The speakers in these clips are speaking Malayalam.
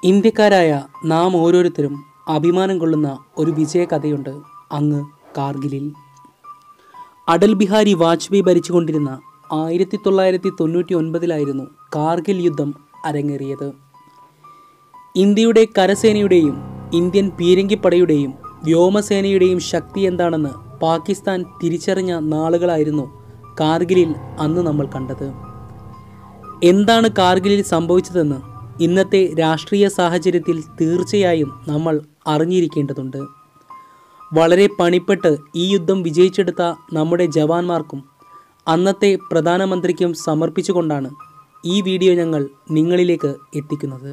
ഇന്ത്യക്കാരായ നാം ഓരോരുത്തരും അഭിമാനം കൊള്ളുന്ന ഒരു വിജയകഥയുണ്ട് അങ്ങ് കാർഗിലിൽ അടൽ ബിഹാരി വാജ്പേയി ഭരിച്ചുകൊണ്ടിരുന്ന ആയിരത്തി തൊള്ളായിരത്തി തൊണ്ണൂറ്റി ഒൻപതിലായിരുന്നു കാർഗിൽ യുദ്ധം അരങ്ങേറിയത് ഇന്ത്യയുടെ കരസേനയുടെയും ഇന്ത്യൻ പീരങ്കിപ്പടയുടെയും വ്യോമസേനയുടെയും ശക്തി എന്താണെന്ന് പാകിസ്ഥാൻ തിരിച്ചറിഞ്ഞ നാളുകളായിരുന്നു കാർഗിലിൽ അന്ന് നമ്മൾ കണ്ടത് എന്താണ് കാർഗിലിൽ സംഭവിച്ചതെന്ന് ഇന്നത്തെ രാഷ്ട്രീയ സാഹചര്യത്തിൽ തീർച്ചയായും നമ്മൾ അറിഞ്ഞിരിക്കേണ്ടതുണ്ട് വളരെ പണിപ്പെട്ട് ഈ യുദ്ധം വിജയിച്ചെടുത്ത നമ്മുടെ ജവാന്മാർക്കും അന്നത്തെ പ്രധാനമന്ത്രിക്കും സമർപ്പിച്ചുകൊണ്ടാണ് ഈ വീഡിയോ ഞങ്ങൾ നിങ്ങളിലേക്ക് എത്തിക്കുന്നത്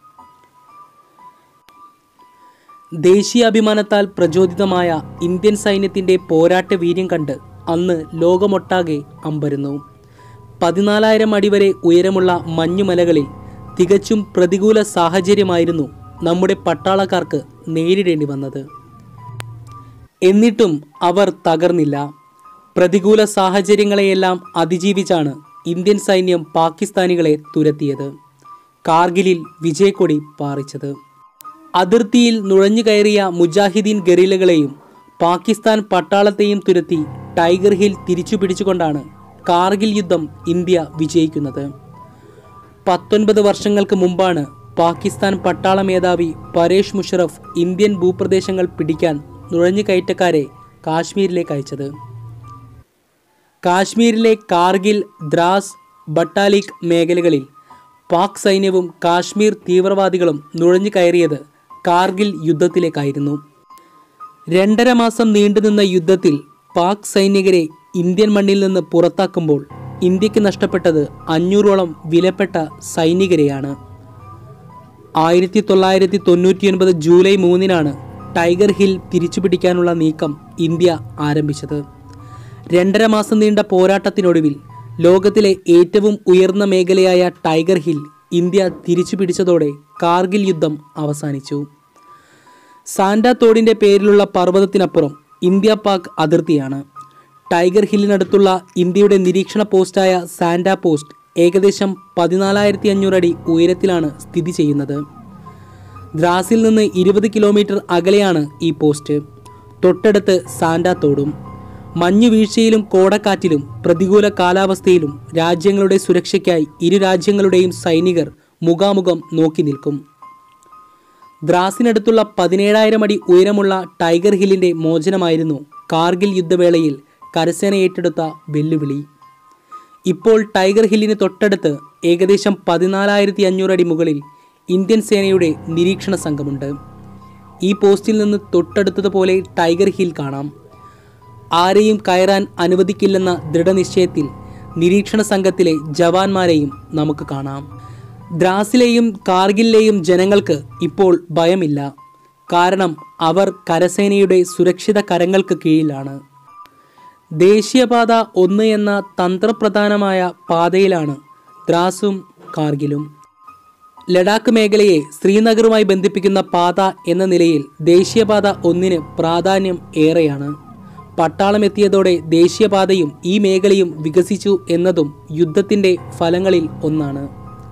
ദേശീയാഭിമാനത്താൽ പ്രചോദിതമായ ഇന്ത്യൻ സൈന്യത്തിൻ്റെ പോരാട്ട വീര്യം കണ്ട് അന്ന് ലോകമൊട്ടാകെ അമ്പരുന്നു പതിനാലായിരം അടി വരെ ഉയരമുള്ള മഞ്ഞുമലകളിൽ തികച്ചും പ്രതികൂല സാഹചര്യമായിരുന്നു നമ്മുടെ പട്ടാളക്കാർക്ക് നേരിടേണ്ടി വന്നത് എന്നിട്ടും അവർ തകർന്നില്ല പ്രതികൂല സാഹചര്യങ്ങളെയെല്ലാം അതിജീവിച്ചാണ് ഇന്ത്യൻ സൈന്യം പാകിസ്ഥാനികളെ തുരത്തിയത് കാർഗിലിൽ വിജയക്കൊടി പാറിച്ചത് അതിർത്തിയിൽ നുഴഞ്ഞു കയറിയ മുജാഹിദീൻ ഗറിലകളെയും പാകിസ്ഥാൻ പട്ടാളത്തെയും തുരത്തി ടൈഗർ ഹിൽ തിരിച്ചു പിടിച്ചുകൊണ്ടാണ് കാർഗിൽ യുദ്ധം ഇന്ത്യ വിജയിക്കുന്നത് പത്തൊൻപത് വർഷങ്ങൾക്ക് മുമ്പാണ് പാകിസ്ഥാൻ പട്ടാള മേധാവി പരേഷ് മുഷറഫ് ഇന്ത്യൻ ഭൂപ്രദേശങ്ങൾ പിടിക്കാൻ നുഴഞ്ഞുകയറ്റക്കാരെ കാശ്മീരിലേക്ക് അയച്ചത് കാശ്മീരിലെ കാർഗിൽ ദ്രാസ് ബട്ടാലിക് മേഖലകളിൽ പാക് സൈന്യവും കാശ്മീർ തീവ്രവാദികളും നുഴഞ്ഞു കയറിയത് കാർഗിൽ യുദ്ധത്തിലേക്കായിരുന്നു രണ്ടര മാസം നീണ്ടുനിന്ന യുദ്ധത്തിൽ പാക് സൈനികരെ ഇന്ത്യൻ മണ്ണിൽ നിന്ന് പുറത്താക്കുമ്പോൾ ഇന്ത്യക്ക് നഷ്ടപ്പെട്ടത് അഞ്ഞൂറോളം വിലപ്പെട്ട സൈനികരെയാണ് ആയിരത്തി തൊള്ളായിരത്തി തൊണ്ണൂറ്റിയൊൻപത് ജൂലൈ മൂന്നിനാണ് ടൈഗർ ഹിൽ തിരിച്ചുപിടിക്കാനുള്ള നീക്കം ഇന്ത്യ ആരംഭിച്ചത് രണ്ടര മാസം നീണ്ട പോരാട്ടത്തിനൊടുവിൽ ലോകത്തിലെ ഏറ്റവും ഉയർന്ന മേഖലയായ ടൈഗർ ഹിൽ ഇന്ത്യ തിരിച്ചു പിടിച്ചതോടെ കാർഗിൽ യുദ്ധം അവസാനിച്ചു സാന്റ തോടിൻ്റെ പേരിലുള്ള പർവ്വതത്തിനപ്പുറം ഇന്ത്യ പാക് അതിർത്തിയാണ് ടൈഗർ ഹില്ലിനടുത്തുള്ള ഇന്ത്യയുടെ നിരീക്ഷണ പോസ്റ്റായ സാന്റ പോസ്റ്റ് ഏകദേശം പതിനാലായിരത്തി അഞ്ഞൂറ് അടി ഉയരത്തിലാണ് സ്ഥിതി ചെയ്യുന്നത് ദ്രാസിൽ നിന്ന് ഇരുപത് കിലോമീറ്റർ അകലെയാണ് ഈ പോസ്റ്റ് തൊട്ടടുത്ത് സാന്റ തോടും മഞ്ഞു വീഴ്ചയിലും കോടക്കാറ്റിലും പ്രതികൂല കാലാവസ്ഥയിലും രാജ്യങ്ങളുടെ സുരക്ഷയ്ക്കായി ഇരു രാജ്യങ്ങളുടെയും സൈനികർ മുഖാമുഖം നോക്കി നിൽക്കും ദ്രാസിനടുത്തുള്ള പതിനേഴായിരം അടി ഉയരമുള്ള ടൈഗർ ഹില്ലിൻ്റെ മോചനമായിരുന്നു കാർഗിൽ യുദ്ധവേളയിൽ കരസേന ഏറ്റെടുത്ത വെല്ലുവിളി ഇപ്പോൾ ടൈഗർ ഹില്ലിന് തൊട്ടടുത്ത് ഏകദേശം പതിനാലായിരത്തി അഞ്ഞൂറ് അടി മുകളിൽ ഇന്ത്യൻ സേനയുടെ നിരീക്ഷണ സംഘമുണ്ട് ഈ പോസ്റ്റിൽ നിന്ന് തൊട്ടടുത്തതുപോലെ ടൈഗർ ഹിൽ കാണാം ആരെയും കയറാൻ അനുവദിക്കില്ലെന്ന ദൃഢനിശ്ചയത്തിൽ നിരീക്ഷണ സംഘത്തിലെ ജവാന്മാരെയും നമുക്ക് കാണാം ദ്രാസിലെയും കാർഗിലിലെയും ജനങ്ങൾക്ക് ഇപ്പോൾ ഭയമില്ല കാരണം അവർ കരസേനയുടെ സുരക്ഷിത കരങ്ങൾക്ക് കീഴിലാണ് ദേശീയപാത ഒന്ന് എന്ന തന്ത്രപ്രധാനമായ പാതയിലാണ് ദ്രാസും കാർഗിലും ലഡാക്ക് മേഖലയെ ശ്രീനഗറുമായി ബന്ധിപ്പിക്കുന്ന പാത എന്ന നിലയിൽ ദേശീയപാത ഒന്നിന് പ്രാധാന്യം ഏറെയാണ് പട്ടാളം എത്തിയതോടെ ദേശീയപാതയും ഈ മേഖലയും വികസിച്ചു എന്നതും യുദ്ധത്തിൻ്റെ ഫലങ്ങളിൽ ഒന്നാണ്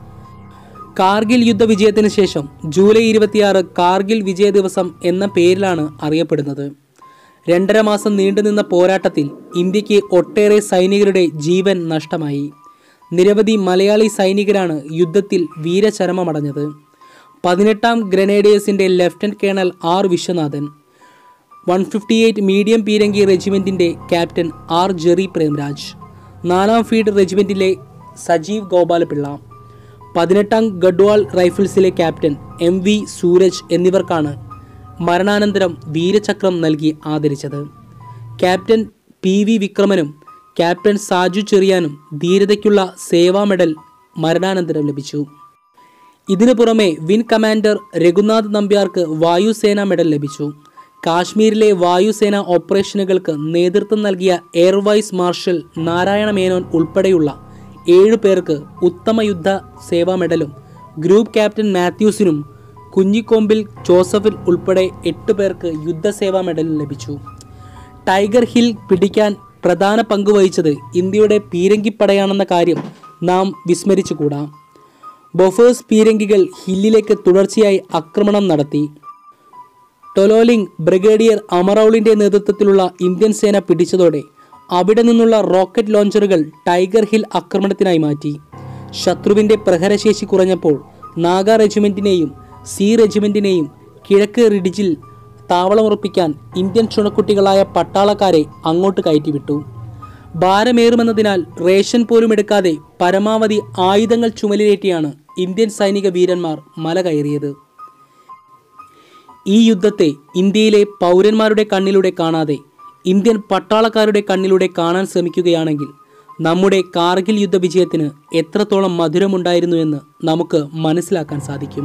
കാർഗിൽ യുദ്ധ വിജയത്തിന് ശേഷം ജൂലൈ ഇരുപത്തിയാറ് കാർഗിൽ വിജയ ദിവസം എന്ന പേരിലാണ് അറിയപ്പെടുന്നത് രണ്ടര മാസം നീണ്ടുനിന്ന പോരാട്ടത്തിൽ ഇന്ത്യക്ക് ഒട്ടേറെ സൈനികരുടെ ജീവൻ നഷ്ടമായി നിരവധി മലയാളി സൈനികരാണ് യുദ്ധത്തിൽ വീരചരമമടഞ്ഞത് പതിനെട്ടാം ഗ്രനേഡിയേഴ്സിൻ്റെ lieutenant colonel R Viswanathan one fifty eight medium പീരങ്കി റെജിമെൻറ്റിൻ്റെ ക്യാപ്റ്റൻ ആർ ജെറി പ്രേംരാജ് നാലാം ഫീൽഡ് റെജിമെൻറ്റിലെ സജീവ് ഗോപാലപിള്ള പതിനെട്ടാം ഗഡ്വാൾ റൈഫിൾസിലെ ക്യാപ്റ്റൻ എം വി സൂരജ് എന്നിവർക്കാണ് മരണാനന്തരം വീരചക്രം നൽകി ആദരിച്ചത് ക്യാപ്റ്റൻ പി വി വിക്രമനും ക്യാപ്റ്റൻ സാജു ചെറിയാനും ധീരതയ്ക്കുള്ള സേവാ മെഡൽ മരണാനന്തരം ലഭിച്ചു ഇതിനു പുറമെ വിൻ കമാൻഡർ രഘുനാഥ് നമ്പ്യാർക്ക് വായുസേന മെഡൽ ലഭിച്ചു കാശ്മീരിലെ വായുസേന ഓപ്പറേഷനുകൾക്ക് നേതൃത്വം നൽകിയ air vice marshal Narayana Menon ഉൾപ്പെടെയുള്ള ഏഴു പേർക്ക് ഉത്തമ യുദ്ധ സേവാ മെഡലും ഗ്രൂപ്പ് ക്യാപ്റ്റൻ മാത്യൂസിനും കുഞ്ഞിക്കൊമ്പിൽ ജോസഫിൽ ഉൾപ്പെടെ എട്ട് പേർക്ക് യുദ്ധസേവാ മെഡലും ലഭിച്ചു ടൈഗർ ഹിൽ പിടിക്കാൻ പ്രധാന പങ്ക് വഹിച്ചത് ഇന്ത്യയുടെ പീരങ്കിപ്പടയാണെന്ന കാര്യം നാം വിസ്മരിച്ചുകൂടാ ബൊഫേഴ്സ് പീരങ്കികൾ ഹില്ലിലേക്ക് തുടർച്ചയായി ആക്രമണം നടത്തി ടൊലോലിംഗ് ബ്രിഗേഡിയർ അമറൌളിന്റെ നേതൃത്വത്തിലുള്ള ഇന്ത്യൻ സേന പിടിച്ചതോടെ അവിടെ നിന്നുള്ള റോക്കറ്റ് ലോഞ്ചറുകൾ ടൈഗർ ഹിൽ ആക്രമണത്തിനായി മാറ്റി ശത്രുവിന്റെ പ്രഹരശേഷി കുറഞ്ഞപ്പോൾ നാഗ റെജിമെന്റിനെയും സി റെജിമെന്റിനെയും കിഴക്ക് റിഡിജിൽ താവളമുറപ്പിക്കാൻ ഇന്ത്യൻ ചുണക്കുട്ടികളായ പട്ടാളക്കാരെ അങ്ങോട്ട് കയറ്റിവിട്ടു ഭാരമേറുമെന്നതിനാൽ റേഷൻ പോലും എടുക്കാതെ പരമാവധി ആയുധങ്ങൾ ചുമലിലേറ്റിയാണ് ഇന്ത്യൻ സൈനിക വീരന്മാർ മല കയറിയത് ഈ യുദ്ധത്തെ ഇന്ത്യയിലെ പൗരന്മാരുടെ കണ്ണിലൂടെ കാണാതെ ഇന്ത്യൻ പട്ടാളക്കാരുടെ കണ്ണിലൂടെ കാണാൻ ശ്രമിക്കുകയാണെങ്കിൽ നമ്മുടെ കാർഗിൽ യുദ്ധ വിജയത്തിന് എത്രത്തോളം മധുരമുണ്ടായിരുന്നു എന്ന് നമുക്ക് മനസ്സിലാക്കാൻ സാധിക്കും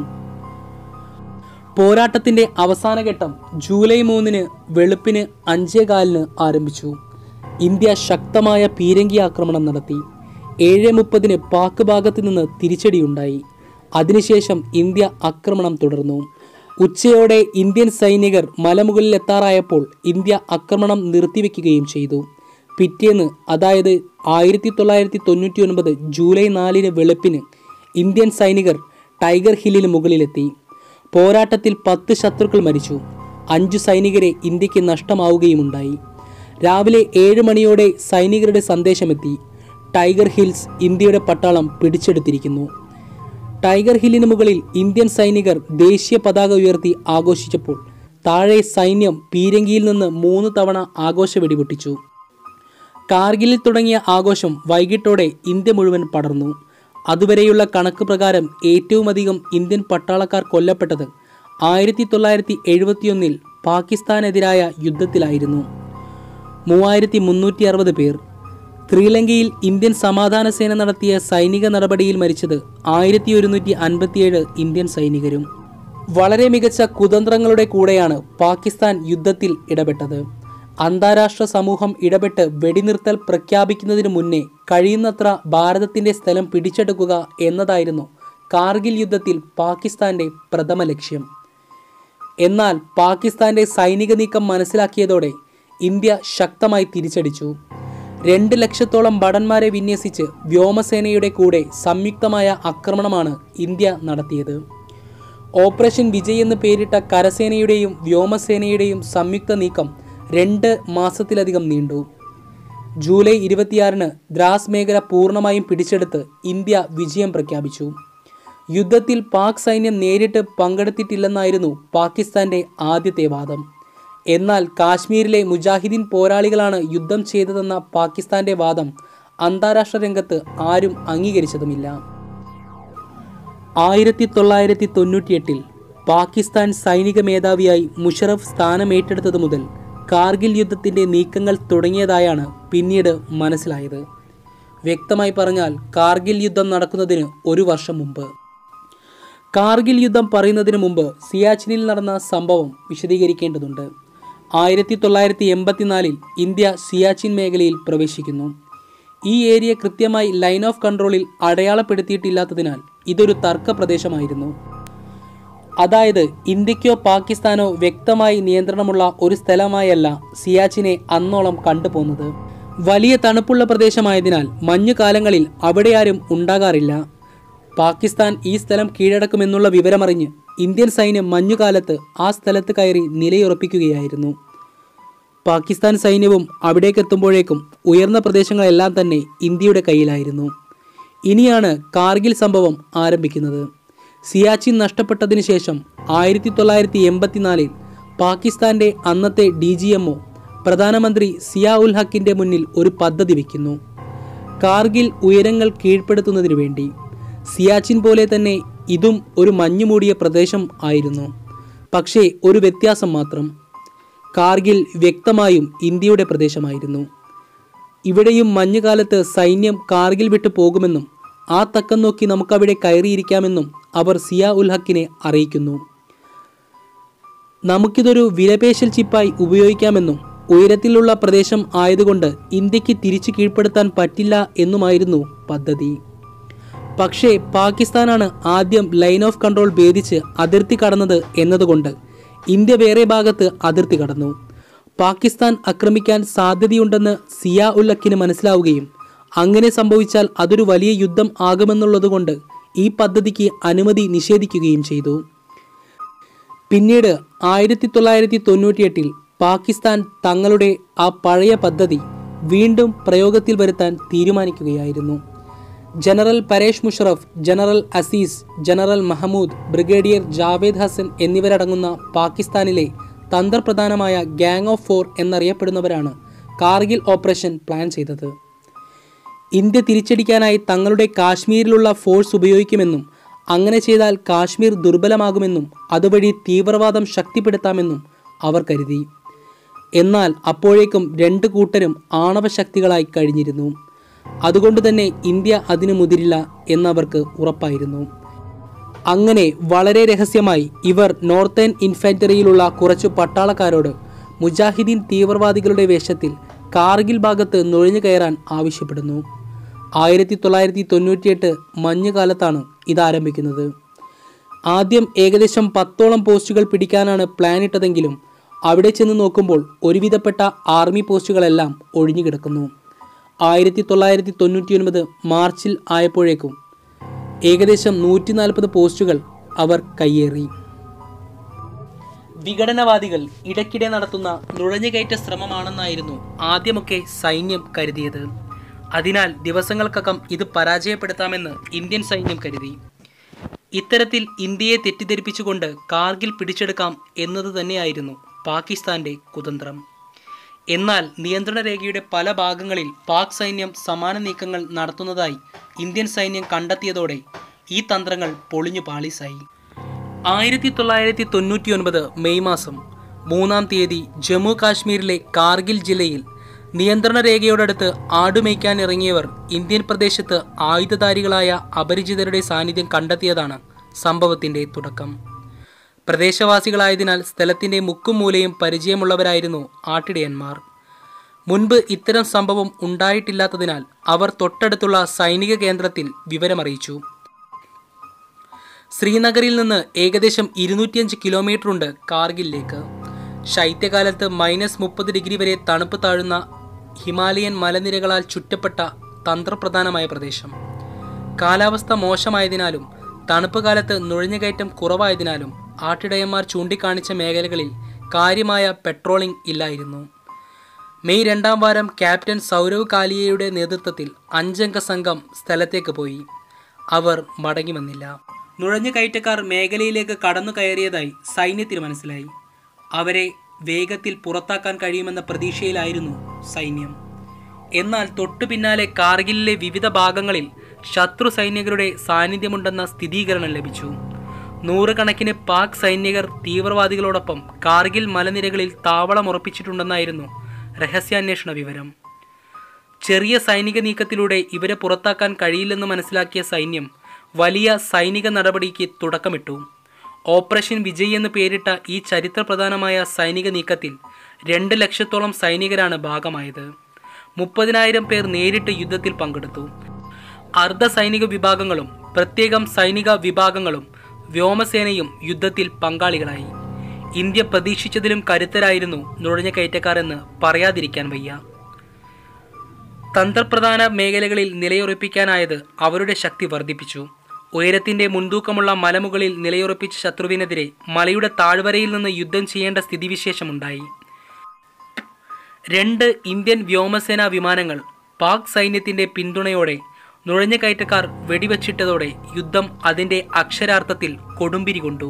പോരാട്ടത്തിന്റെ അവസാന ഘട്ടം ജൂലൈ മൂന്നിന് വെളുപ്പിന് അഞ്ചേകാലിന് ആരംഭിച്ചു ഇന്ത്യ ശക്തമായ പീരങ്കി ആക്രമണം നടത്തി ഏഴ് മുപ്പതിന് പാക് ഭാഗത്ത് നിന്ന് തിരിച്ചടിയുണ്ടായി അതിനുശേഷം ഇന്ത്യ ആക്രമണം തുടർന്നു ഉച്ചയോടെ ഇന്ത്യൻ സൈനികർ മലമുകളിൽ എത്താറായപ്പോൾ ഇന്ത്യ ആക്രമണം നിർത്തിവെക്കുകയും ചെയ്തു പിറ്റേന്ന് അതായത് ആയിരത്തി തൊള്ളായിരത്തി തൊണ്ണൂറ്റി ഒൻപത് ജൂലൈ നാലിന് വെളുപ്പിന് ഇന്ത്യൻ സൈനികർ ടൈഗർ ഹില്ലിന് മുകളിലെത്തി പോരാട്ടത്തിൽ പത്ത് ശത്രുക്കൾ മരിച്ചു അഞ്ചു സൈനികരെ ഇന്ത്യക്ക് നഷ്ടമാവുകയുമുണ്ടായി രാവിലെ ഏഴ് മണിയോടെ സൈനികരുടെ സന്ദേശമെത്തി ടൈഗർ ഹിൽസ് ഇന്ത്യയുടെ പട്ടാളം പിടിച്ചെടുത്തിരിക്കുന്നു ടൈഗർ ഹില്ലിന് മുകളിൽ ഇന്ത്യൻ സൈനികർ ദേശീയ പതാക ഉയർത്തി ആഘോഷിച്ചപ്പോൾ താഴെ സൈന്യം പീരങ്കിയിൽ നിന്ന് മൂന്ന് തവണ ആഘോഷ വെടിപൊട്ടിച്ചു കാർഗിലിൽ തുടങ്ങിയ ആഘോഷം വൈകിട്ടോടെ ഇന്ത്യ മുഴുവൻ പടർന്നു അതുവരെയുള്ള കണക്ക് പ്രകാരം ഏറ്റവുമധികം ഇന്ത്യൻ പട്ടാളക്കാർ കൊല്ലപ്പെട്ടത് ആയിരത്തി തൊള്ളായിരത്തി എഴുപത്തിയൊന്നിൽ പാകിസ്ഥാനെതിരായ യുദ്ധത്തിലായിരുന്നു മൂവായിരത്തി മുന്നൂറ്റി അറുപത് പേർ ശ്രീലങ്കയിൽ ഇന്ത്യൻ സമാധാന സേന നടത്തിയ സൈനിക നടപടിയിൽ മരിച്ചത് ആയിരത്തി ഒരുന്നൂറ്റി അൻപത്തിയേഴ് ഇന്ത്യൻ സൈനികരും വളരെ മികച്ച കുതന്ത്രങ്ങളുടെ കൂടെയാണ് പാകിസ്ഥാൻ യുദ്ധത്തിൽ ഇടപെട്ടത് അന്താരാഷ്ട്ര സമൂഹം ഇടപെട്ട് വെടിനിർത്തൽ പ്രഖ്യാപിക്കുന്നതിന് മുന്നേ കഴിയുന്നത്ര ഭാരതത്തിന്റെ സ്ഥലം പിടിച്ചെടുക്കുക എന്നതായിരുന്നു കാർഗിൽ യുദ്ധത്തിൽ പാകിസ്ഥാന്റെ പ്രഥമ ലക്ഷ്യം എന്നാൽ പാകിസ്ഥാന്റെ സൈനിക നീക്കം മനസ്സിലാക്കിയതോടെ ഇന്ത്യ ശക്തമായി തിരിച്ചടിച്ചു രണ്ട് ലക്ഷത്തോളം ഭടന്മാരെ വിന്യസിച്ച് വ്യോമസേനയുടെ കൂടെ സംയുക്തമായ ആക്രമണമാണ് ഇന്ത്യ നടത്തിയത് ഓപ്പറേഷൻ വിജയ് എന്ന് പേരിട്ട കരസേനയുടെയും വ്യോമസേനയുടെയും സംയുക്ത നീക്കം രണ്ട് മാസത്തിലധികം നീണ്ടു ജൂലൈ ഇരുപത്തിയാറിന് ദ്രാസ് മേഖല പൂർണ്ണമായും പിടിച്ചെടുത്ത് ഇന്ത്യ വിജയം പ്രഖ്യാപിച്ചു യുദ്ധത്തിൽ പാക് സൈന്യം നേരിട്ട് പങ്കെടുത്തിട്ടില്ലെന്നായിരുന്നു പാകിസ്ഥാന്റെ ആദ്യത്തെ വാദം എന്നാൽ കാശ്മീരിലെ മുജാഹിദീൻ പോരാളികളാണ് യുദ്ധം ചെയ്തതെന്ന പാകിസ്ഥാന്റെ വാദം അന്താരാഷ്ട്ര രംഗത്ത് ആരും അംഗീകരിച്ചതുമില്ല ആയിരത്തി തൊള്ളായിരത്തി തൊണ്ണൂറ്റിയെട്ടിൽ പാകിസ്ഥാൻ സൈനിക മേധാവിയായി മുഷറഫ് സ്ഥാനമേറ്റെടുത്തത് മുതൽ കാർഗിൽ യുദ്ധത്തിന്റെ നീക്കങ്ങൾ തുടങ്ങിയതായാണ് പിന്നീട് മനസ്സിലായത് വ്യക്തമായി പറഞ്ഞാൽ കാർഗിൽ യുദ്ധം നടക്കുന്നതിന് ഒരു വർഷം മുമ്പ് കാർഗിൽ യുദ്ധം പറയുന്നതിന് മുമ്പ് സിയാച്ചിനിൽ നടന്ന സംഭവം വിശദീകരിക്കേണ്ടതുണ്ട് ആയിരത്തി തൊള്ളായിരത്തി എൺപത്തിനാലിൽ ഇന്ത്യ സിയാച്ചിൻ മേഖലയിൽ പ്രവേശിക്കുന്നു ഈ ഏരിയ കൃത്യമായി ലൈൻ ഓഫ് കൺട്രോളിൽ അടയാളപ്പെടുത്തിയിട്ടില്ലാത്തതിനാൽ ഇതൊരു തർക്ക പ്രദേശമായിരുന്നു അതായത് ഇന്ത്യക്കോ പാകിസ്ഥാനോ വ്യക്തമായി നിയന്ത്രണമുള്ള ഒരു സ്ഥലമായല്ല സിയാച്ചിനെ അന്നോളം കണ്ടുപോകുന്നത് വലിയ തണുപ്പുള്ള പ്രദേശമായതിനാൽ മഞ്ഞുകാലങ്ങളിൽ അവിടെ ആരും ഉണ്ടാകാറില്ല പാകിസ്ഥാൻ ഈ സ്ഥലം കീഴടക്കുമെന്നുള്ള വിവരമറിഞ്ഞ് ഇന്ത്യൻ സൈന്യം മഞ്ഞുകാലത്ത് ആ സ്ഥലത്ത് കയറി നിലയുറപ്പിക്കുകയായിരുന്നു പാകിസ്ഥാൻ സൈന്യവും അവിടേക്ക് എത്തുമ്പോഴേക്കും ഉയർന്ന പ്രദേശങ്ങളെല്ലാം തന്നെ ഇന്ത്യയുടെ കയ്യിലായിരുന്നു ഇനിയാണ് കാർഗിൽ സംഭവം ആരംഭിക്കുന്നത് സിയാച്ചിൻ നഷ്ടപ്പെട്ടതിന് ശേഷം ആയിരത്തി തൊള്ളായിരത്തി എൺപത്തിനാലിൽ പാകിസ്ഥാന്റെ അന്നത്തെ ഡി ജി എംഒ പ്രധാനമന്ത്രി സിയാ ഉൽ ഹക്കിന്റെ മുന്നിൽ ഒരു പദ്ധതി വയ്ക്കുന്നു കാർഗിൽ ഉയരങ്ങൾ കീഴ്പ്പെടുത്തുന്നതിനു വേണ്ടി സിയാച്ചിൻ പോലെ തന്നെ ഇതും ഒരു മഞ്ഞുമൂടിയ പ്രദേശം ആയിരുന്നു പക്ഷേ ഒരു വ്യത്യാസം മാത്രം കാർഗിൽ വ്യക്തമായും ഇന്ത്യയുടെ പ്രദേശമായിരുന്നു ഇവിടെയും മഞ്ഞുകാലത്ത് സൈന്യം കാർഗിൽ വിട്ടു പോകുമെന്നും ആ തക്കം നോക്കി നമുക്കവിടെ കയറിയിരിക്കാമെന്നും അവർ സിയാ ഉൽ ഹക്കിനെ അറിയിക്കുന്നു നമുക്കിതൊരു വിലപേശൽ ചിപ്പായി ഉപയോഗിക്കാമെന്നും ഉയരത്തിലുള്ള പ്രദേശം ആയതുകൊണ്ട് ഇന്ത്യക്ക് തിരിച്ചു കീഴ്പ്പെടുത്താൻ പറ്റില്ല എന്നുമായിരുന്നു പദ്ധതി പക്ഷേ പാകിസ്ഥാനാണ് ആദ്യം ലൈൻ ഓഫ് കൺട്രോൾ ഭേദിച്ച് അതിർത്തി കടന്നത് എന്നതുകൊണ്ട് ഇന്ത്യ വേറെ ഭാഗത്ത് അതിർത്തി കടന്നു പാകിസ്ഥാൻ ആക്രമിക്കാൻ സാധ്യതയുണ്ടെന്ന് സിയാ ഉൽ ഹക്കിന് മനസ്സിലാവുകയും അങ്ങനെ സംഭവിച്ചാൽ അതൊരു വലിയ യുദ്ധം ആകുമെന്നുള്ളതുകൊണ്ട് ഈ പദ്ധതിക്ക് അനുമതി നിഷേധിക്കുകയും ചെയ്തു പിന്നീട് ആയിരത്തി തൊള്ളായിരത്തി തൊണ്ണൂറ്റിയെട്ടിൽ പാകിസ്ഥാൻ തങ്ങളുടെ ആ പഴയ പദ്ധതി വീണ്ടും പ്രയോഗത്തിൽ വരുത്താൻ തീരുമാനിക്കുകയായിരുന്നു general Pervez Musharraf general Aziz general Mahmood brigadier Javed Hasan എന്നിവരടങ്ങുന്ന പാകിസ്ഥാനിലെ തന്ത്രപ്രധാനമായ ഗാങ് ഓഫ് ഫോർ എന്നറിയപ്പെടുന്നവരാണ് കാർഗിൽ ഓപ്പറേഷൻ പ്ലാൻ ചെയ്തത് ഇന്ത്യ തിരിച്ചടിക്കാനായി തങ്ങളുടെ കാശ്മീരിലുള്ള ഫോഴ്സ് ഉപയോഗിക്കുമെന്നും അങ്ങനെ ചെയ്താൽ കാശ്മീർ ദുർബലമാകുമെന്നും അതുവഴി തീവ്രവാദം ശക്തിപ്പെടുത്താമെന്നും അവർ കരുതി എന്നാൽ അപ്പോഴേക്കും രണ്ട് കൂട്ടരും ആണവശക്തികളായി കഴിഞ്ഞിരുന്നു അതുകൊണ്ട് തന്നെ ഇന്ത്യ അതിനു മുതിരില്ല എന്നവർക്ക് ഉറപ്പായിരുന്നു അങ്ങനെ വളരെ രഹസ്യമായി ഇവർ നോർത്തേൺ ഇൻഫാൻറ്ററിയിലുള്ള കുറച്ചു പട്ടാളക്കാരോട് മുജാഹിദീൻ തീവ്രവാദികളുടെ വേഷത്തിൽ കാർഗിൽ ഭാഗത്ത് നുഴഞ്ഞു കയറാൻ ആവശ്യപ്പെടുന്നു ആയിരത്തി തൊള്ളായിരത്തി തൊണ്ണൂറ്റിയെട്ട് മഞ്ഞുകാലത്താണ് ഇത് ആരംഭിക്കുന്നത് ആദ്യം ഏകദേശം പത്തോളം പോസ്റ്റുകൾ പിടിക്കാനാണ് പ്ലാൻ ഇട്ടതെങ്കിലും അവിടെ ചെന്ന് നോക്കുമ്പോൾ ഒരുവിധപ്പെട്ട ആർമി പോസ്റ്റുകളെല്ലാം ഒഴിഞ്ഞു കിടക്കുന്നു ആയിരത്തി തൊള്ളായിരത്തി തൊണ്ണൂറ്റിയൊൻപത് മാർച്ചിൽ ആയപ്പോഴേക്കും ഏകദേശം നൂറ്റി നാൽപ്പത് പോസ്റ്റുകൾ അവർ കയ്യേറി വിഘടനവാദികൾ ഇടയ്ക്കിടെ നടത്തുന്ന നുഴഞ്ഞുകയറ്റ ശ്രമമാണെന്നായിരുന്നു ആദ്യമൊക്കെ സൈന്യം കരുതിയത് അതിനാൽ ദിവസങ്ങൾക്കകം ഇത് പരാജയപ്പെടുത്താമെന്ന് ഇന്ത്യൻ സൈന്യം കരുതി ഇത്തരത്തിൽ ഇന്ത്യയെ തെറ്റിദ്ധരിപ്പിച്ചുകൊണ്ട് കാർഗിൽ പിടിച്ചെടുക്കാം എന്നത് തന്നെയായിരുന്നു പാകിസ്ഥാന്റെ കുതന്ത്രം എന്നാൽ നിയന്ത്രണ രേഖയുടെ പല ഭാഗങ്ങളിൽ പാക് സൈന്യം സമാന നീക്കങ്ങൾ നടത്തുന്നതായി ഇന്ത്യൻ സൈന്യം കണ്ടെത്തിയതോടെ ഈ തന്ത്രങ്ങൾ പൊളിഞ്ഞു പാളീസായി ആയിരത്തി തൊള്ളായിരത്തി തൊണ്ണൂറ്റി ഒൻപത് മെയ് മാസം മൂന്നാം തീയതി ജമ്മു കാശ്മീരിലെ കാർഗിൽ ജില്ലയിൽ നിയന്ത്രണ രേഖയോടടുത്ത് ആടുമേയ്ക്കാൻ ഇറങ്ങിയവർ ഇന്ത്യൻ പ്രദേശത്ത് ആയുധധാരികളായ അപരിചിതരുടെ സാന്നിധ്യം കണ്ടെത്തിയതാണ് സംഭവത്തിന്റെ തുടക്കം പ്രദേശവാസികളായതിനാൽ സ്ഥലത്തിന്റെ മുക്കും മൂലയും പരിചയമുള്ളവരായിരുന്നു ആട്ടിടയന്മാർ മുൻപ് ഇത്തരം സംഭവം ഉണ്ടായിട്ടില്ലാത്തതിനാൽ അവർ തൊട്ടടുത്തുള്ള സൈനിക കേന്ദ്രത്തിൽ വിവരമറിയിച്ചു ശ്രീനഗറിൽ നിന്ന് ഏകദേശം ഇരുന്നൂറ്റിയഞ്ച് കിലോമീറ്റർ ഉണ്ട് കാർഗിലിലേക്ക് ശൈത്യകാലത്ത് മൈനസ് മുപ്പത് ഡിഗ്രി വരെ തണുപ്പ് താഴുന്ന ഹിമാലയൻ മലനിരകളാൽ ചുറ്റപ്പെട്ട തന്ത്രപ്രധാനമായ പ്രദേശം കാലാവസ്ഥ മോശമായതിനാലും തണുപ്പ് കാലത്ത് നുഴഞ്ഞുകയറ്റം കുറവായതിനാലും ആട്ടിടയന്മാർ ചൂണ്ടിക്കാണിച്ച മേഖലകളിൽ കാര്യമായ പെട്രോളിംഗ് ഇല്ലായിരുന്നു മെയ് രണ്ടാം വാരം ക്യാപ്റ്റൻ സൗരവ് കാലിയയുടെ നേതൃത്വത്തിൽ അഞ്ചംഗ സംഘം സ്ഥലത്തേക്ക് പോയി അവർ മടങ്ങി വന്നില്ല നുഴഞ്ഞു കയറ്റക്കാർ മേഖലയിലേക്ക് കടന്നു കയറിയതായി സൈന്യത്തിന് മനസ്സിലായി അവരെ വേഗത്തിൽ പുറത്താക്കാൻ കഴിയുമെന്ന പ്രതീക്ഷയിലായിരുന്നു സൈന്യം എന്നാൽ തൊട്ടു പിന്നാലെ കാർഗിലിലെ വിവിധ ഭാഗങ്ങളിൽ ശത്രു സൈനികരുടെ സാന്നിധ്യമുണ്ടെന്ന സ്ഥിരീകരണം ലഭിച്ചു നൂറുകണക്കിന് പാക് സൈനികർ തീവ്രവാദികളോടൊപ്പം കാർഗിൽ മലനിരകളിൽ താവളമുറപ്പിച്ചിട്ടുണ്ടെന്നായിരുന്നു രഹസ്യാന്വേഷണ വിവരം ചെറിയ സൈനിക നീക്കത്തിലൂടെ ഇവരെ പുറത്താക്കാൻ കഴിയില്ലെന്ന് മനസ്സിലാക്കിയ സൈന്യം വലിയ സൈനിക നടപടിക്ക് തുടക്കമിട്ടു ഓപ്പറേഷൻ വിജയ് എന്ന് പേരിട്ട ഈ ചരിത്രപ്രധാനമായ സൈനിക നീക്കത്തിൽ രണ്ട് ലക്ഷത്തോളം സൈനികരാണ് ഭാഗമായത് മുപ്പതിനായിരം പേർ നേരിട്ട് യുദ്ധത്തിൽ പങ്കെടുത്തു അർദ്ധ സൈനിക വിഭാഗങ്ങളും പ്രത്യേകം സൈനിക വിഭാഗങ്ങളും വ്യോമസേനയും യുദ്ധത്തിൽ പങ്കാളികളായി ഇന്ത്യ പ്രതീക്ഷിച്ചതിലും കരുത്തരായിരുന്നു നുഴഞ്ഞുകയറ്റക്കാർ എന്ന് പറയാതിരിക്കാൻ വയ്യ തന്ത്രപ്രധാന മേഖലകളിൽ നിലയുറപ്പിക്കാനായത് അവരുടെ ശക്തി വർദ്ധിപ്പിച്ചു ഉയരത്തിന്റെ മുൻതൂക്കമുള്ള മലമുകളിൽ നിലയുറപ്പിച്ച ശത്രുവിനെതിരെ മലയുടെ താഴ്വരയിൽ നിന്ന് യുദ്ധം ചെയ്യേണ്ട സ്ഥിതിവിശേഷമുണ്ടായി രണ്ട് ഇന്ത്യൻ വ്യോമസേനാ വിമാനങ്ങൾ പാക് സൈന്യത്തിന്റെ പിന്തുണയോടെ നുഴഞ്ഞുകയറ്റക്കാർ വെടിവച്ചിട്ടതോടെ യുദ്ധം അതിന്റെ അക്ഷരാർത്ഥത്തിൽ കൊടുമ്പിരി കൊണ്ടു